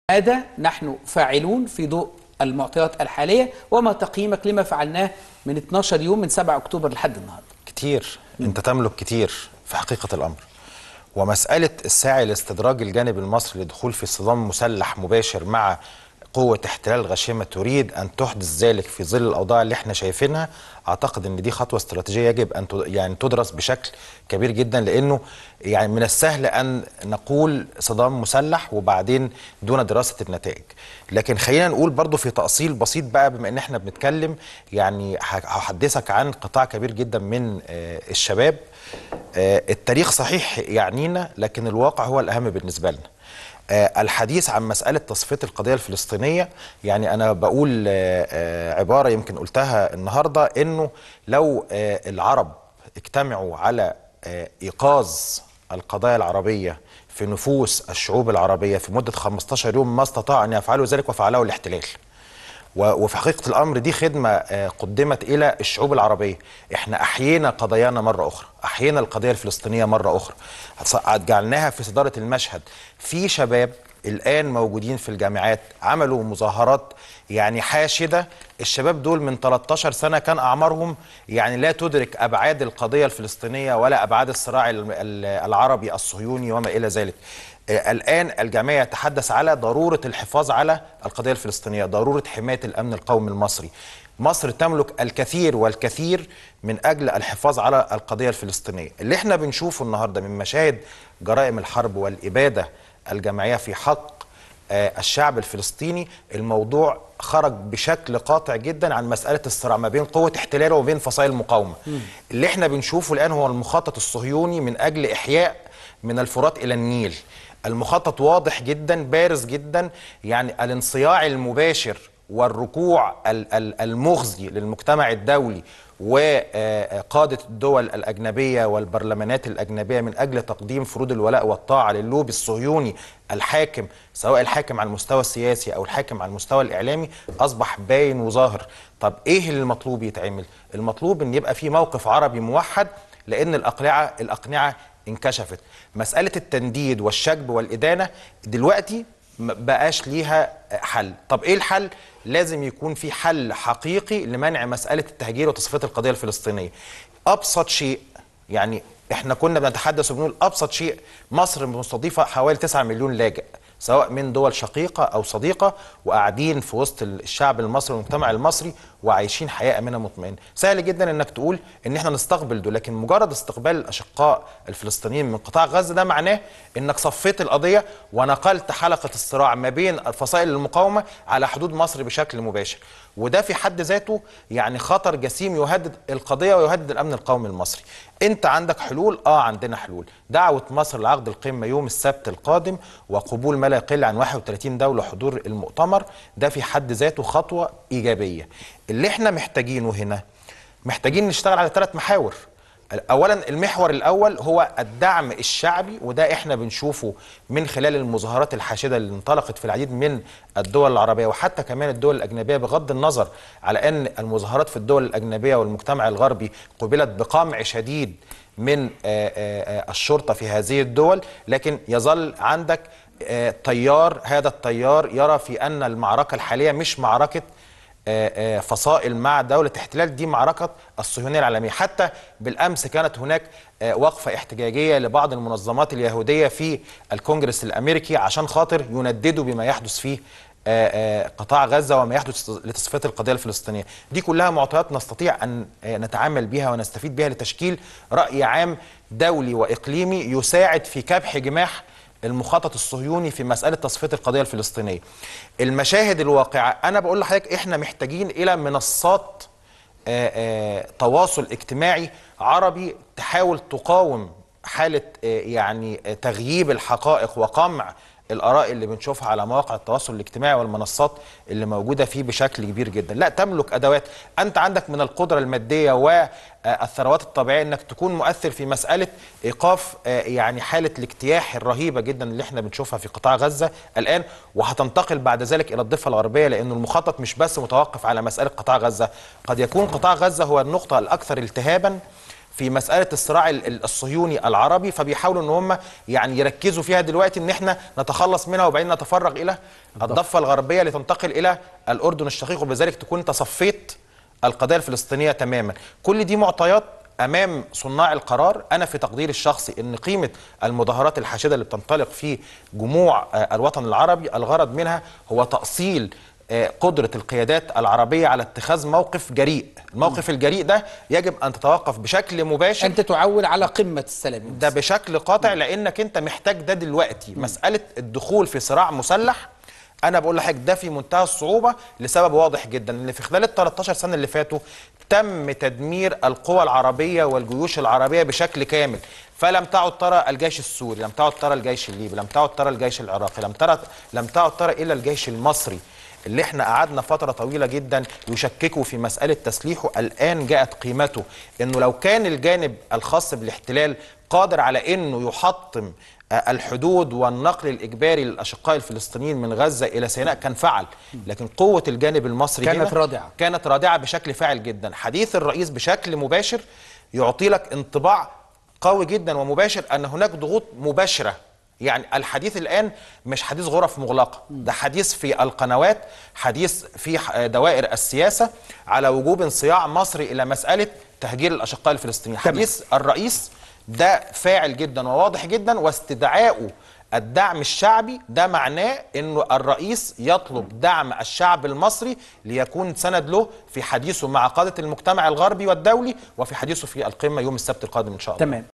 ماذا نحن فاعلون في ضوء المعطيات الحالية وما تقييمك لما فعلناه من 12 يوم من 7 أكتوبر لحد النهاردة كتير انت تملك كتير في حقيقة الأمر ومسألة السعي لاستدراج الجانب المصري للدخول في صدام مسلح مباشر مع قوة احتلال غاشمة تريد أن تحدث ذلك في ظل الأوضاع اللي احنا شايفينها أعتقد أن دي خطوة استراتيجية يجب أن تد- يعني تدرس بشكل كبير جدا لأنه يعني من السهل أن نقول صدام مسلح وبعدين دون دراسة النتائج لكن خلينا نقول برضو في تأصيل بسيط بقى بما أن احنا بنتكلم يعني ه- هحدثك عن قطاع كبير جدا من آه، الشباب آه، التاريخ صحيح يعنينا لكن الواقع هو الأهم بالنسبة لنا آه، الحديث عن مسألة تصفية القضية الفلسطينية يعني أنا بقول آه، آه، عبارة يمكن قلتها النهاردة إنه لو آه، العرب اجتمعوا على آه، إيقاظ القضايا العربية في نفوس الشعوب العربية في مدة 15 يوم ما استطاع أن يفعلوا ذلك وفعله الاحتلال و- وفي حقيقة الأمر دي خدمة آه، قدمت إلى الشعوب العربية إحنا أحيينا قضايانا مرة أخرى أحيينا القضية الفلسطينية مرة أخرى هتص- جعلناها في صدارة المشهد في شباب الآن موجودين في الجامعات عملوا مظاهرات يعني حاشدة الشباب دول من 13 سنة كان أعمارهم يعني لا تدرك أبعاد القضية الفلسطينية ولا أبعاد الصراع ال- ال- العربي الصهيوني وما إلى ذلك آه، الآن الجميع يتحدث على ضرورة الحفاظ على القضية الفلسطينية ضرورة حماية الأمن القومي المصري مصر تملك الكثير والكثير من أجل الحفاظ على القضية الفلسطينية اللي احنا بنشوفه النهاردة من مشاهد جرائم الحرب والإبادة الجماعية في حق آه، الشعب الفلسطيني الموضوع خرج بشكل قاطع جدا عن مسألة الصراع ما بين قوة احتلال وما بين فصائل المقاومة اللي احنا بنشوفه الآن هو المخطط الصهيوني من أجل إحياء من الفرات إلى النيل المخطط واضح جدا بارز جدا يعني الانصياع المباشر والركوع ال- ال- المخزي للمجتمع الدولي وقادة الدول الأجنبية والبرلمانات الأجنبية من أجل تقديم فروض الولاء والطاعة للوبي الصهيوني الحاكم سواء الحاكم على المستوى السياسي أو الحاكم على المستوى الإعلامي أصبح باين وظاهر طب إيه اللي المطلوب يتعمل؟ المطلوب أن يبقى في موقف عربي موحد لأن الأقنعة الأقنعة انكشفت مسألة التنديد والشجب والإدانة دلوقتي ما بقاش ليها حل طب ايه الحل لازم يكون في حل حقيقي لمنع مسألة التهجير وتصفية القضية الفلسطينية أبسط شيء يعني احنا كنا بنتحدث وبنقول أبسط شيء مصر مستضيفة حوالي 9 مليون لاجئ سواء من دول شقيقة أو صديقة وقاعدين في وسط الشعب المصري والمجتمع المصري وعايشين حياة أمنة مطمئنة سهل جدا أنك تقول أن احنا نستقبل دول لكن مجرد استقبال الأشقاء الفلسطينيين من قطاع غزة ده معناه أنك صفيت القضية ونقلت حلقة الصراع ما بين فصائل المقاومة على حدود مصر بشكل مباشر وده في حد ذاته يعني خطر جسيم يهدد القضية ويهدد الأمن القومي المصري انت عندك حلول اه عندنا حلول دعوة مصر لعقد القمة يوم السبت القادم وقبول ما لا يقل عن 31 دولة حضور المؤتمر ده في حد ذاته خطوة إيجابية اللي احنا محتاجينه هنا محتاجين نشتغل على ثلاث محاور اولا المحور الاول هو الدعم الشعبي وده احنا بنشوفه من خلال المظاهرات الحاشده اللي انطلقت في العديد من الدول العربيه وحتى كمان الدول الاجنبيه بغض النظر على ان المظاهرات في الدول الاجنبيه والمجتمع الغربي قبلت بقمع شديد من آه، آه، آه، الشرطه في هذه الدول لكن يظل عندك آه، تيار هذا التيار يرى في ان المعركه الحاليه مش معركه آه، آه، فصائل مع دولة احتلال دي معركة الصهيونية العالمية حتى بالأمس كانت هناك آه، وقفة احتجاجية لبعض المنظمات اليهودية في الكونجرس الأمريكي عشان خاطر ينددوا بما يحدث في آه، آه، قطاع غزة وما يحدث لتصفية القضية الفلسطينية دي كلها معطيات نستطيع أن آه، نتعامل بها ونستفيد بها لتشكيل رأي عام دولي وإقليمي يساعد في كبح جماح المخطط الصهيوني في مسألة تصفية القضية الفلسطينية المشاهد الواقعة أنا بقول لحضرتك إحنا محتاجين إلى منصات آه، آه، تواصل اجتماعي عربي تحاول تقاوم حالة آه، يعني آه، تغييب الحقائق وقمع الآراء اللي بنشوفها على مواقع التواصل الاجتماعي والمنصات اللي موجودة فيه بشكل كبير جدا لا تملك أدوات أنت عندك من القدرة المادية والثروات الطبيعية أنك تكون مؤثر في مسألة إيقاف آه، يعني حالة الاجتياح الرهيبة جدا اللي احنا بنشوفها في قطاع غزة الآن وهتنتقل بعد ذلك إلى الضفة الغربية لأن المخطط مش بس متوقف على مسألة قطاع غزة قد يكون قطاع غزة هو النقطة الأكثر التهابا في مساله الصراع ال- ال- الصهيوني العربي فبيحاولوا ان هم يعني يركزوا فيها دلوقتي ان احنا نتخلص منها وبعدين نتفرغ الى الضفه الغربيه لتنتقل الى الاردن الشقيق وبذلك تكون تصفيت القضيه الفلسطينيه تماما كل دي معطيات امام صناع القرار انا في تقديري الشخصي ان قيمه المظاهرات الحاشده اللي بتنطلق في جموع آه، الوطن العربي الغرض منها هو تاصيل آه، قدره القيادات العربيه على اتخاذ موقف جريء الموقف الجريء ده يجب ان تتوقف بشكل مباشر انت تعول على قمه السلام ده بشكل قاطع لانك انت محتاج ده دلوقتي مساله الدخول في صراع مسلح انا بقول لحضرتك ده في منتهى الصعوبه لسبب واضح جدا ان في خلال ال 13 سنه اللي فاتوا تم تدمير القوى العربيه والجيوش العربيه بشكل كامل فلم تعد ترى الجيش السوري لم تعد ترى الجيش الليبي لم تعد ترى الجيش العراقي لم ترى لم تعد ترى الا الجيش المصري اللي احنا قعدنا فترة طويلة جدا يشككوا في مسألة تسليحه الآن جاءت قيمته انه لو كان الجانب الخاص بالاحتلال قادر على انه يحطم آه، الحدود والنقل الإجباري للأشقاء الفلسطينيين من غزة إلى سيناء كان فعل لكن قوة الجانب المصري كانت هنا رادعة. كانت رادعة بشكل فاعل جدا حديث الرئيس بشكل مباشر يعطي لك انطباع قوي جدا ومباشر أن هناك ضغوط مباشرة يعني الحديث الآن مش حديث غرف مغلقة ده حديث في القنوات حديث في ح- دوائر السياسة على وجوب انصياع مصر إلى مسألة تهجير الأشقاء الفلسطينيين تمام. حديث الرئيس ده فاعل جدا وواضح جدا واستدعائه الدعم الشعبي ده معناه انه الرئيس يطلب دعم الشعب المصري ليكون سند له في حديثه مع قاده المجتمع الغربي والدولي وفي حديثه في القمه يوم السبت القادم ان شاء الله تمام